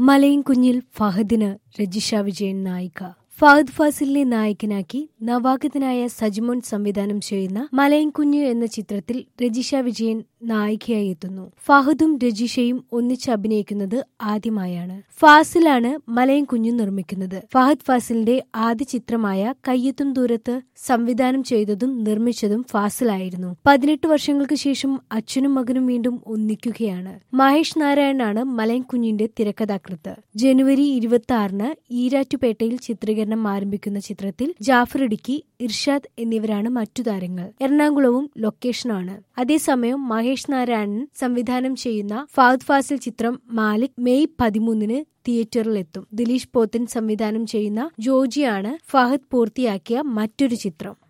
മലയും കുഞ്ഞിൽ ഫഹദിന് രജിഷ വിജയൻ നായിക ഫഹദ് ഫാസിലിനെ നായകനാക്കി നവാഗതനായ സജിമോൻ സംവിധാനം ചെയ്യുന്ന മലയും കുഞ്ഞ് എന്ന ചിത്രത്തിൽ രജിഷ വിജയൻ നായികയായി എത്തുന്നു ഫഹദും രജിഷയും ഒന്നിച്ച് അഭിനയിക്കുന്നത് ആദ്യമായാണ് ഫാസിലാണ് മലയും കുഞ്ഞും നിർമ്മിക്കുന്നത് ഫഹദ് ഫാസിലിന്റെ ആദ്യ ചിത്രമായ കയ്യെത്തും ദൂരത്ത് സംവിധാനം ചെയ്തതും നിർമ്മിച്ചതും ഫാസിലായിരുന്നു പതിനെട്ട് വർഷങ്ങൾക്ക് ശേഷം അച്ഛനും മകനും വീണ്ടും ഒന്നിക്കുകയാണ് മഹേഷ് നാരായണനാണ് മലയും കുഞ്ഞിന്റെ തിരക്കഥാകൃത്ത് ജനുവരി ഇരുപത്തി ആറിന് ഈരാറ്റുപേട്ടയിൽ ചിത്രീകരണം ആരംഭിക്കുന്ന ചിത്രത്തിൽ ജാഫർ ഇടുക്കി ഇർഷാദ് എന്നിവരാണ് മറ്റു താരങ്ങൾ എറണാകുളവും ലൊക്കേഷനാണ് അതേസമയം മഹേഷ് നാരായണൻ സംവിധാനം ചെയ്യുന്ന ഫാദ് ഫാസിൽ ചിത്രം മാലിക് മെയ് പതിമൂന്നിന് തിയേറ്ററിലെത്തും ദിലീഷ് പോത്തൻ സംവിധാനം ചെയ്യുന്ന ജോജിയാണ് ഫഹദ് പൂർത്തിയാക്കിയ മറ്റൊരു ചിത്രം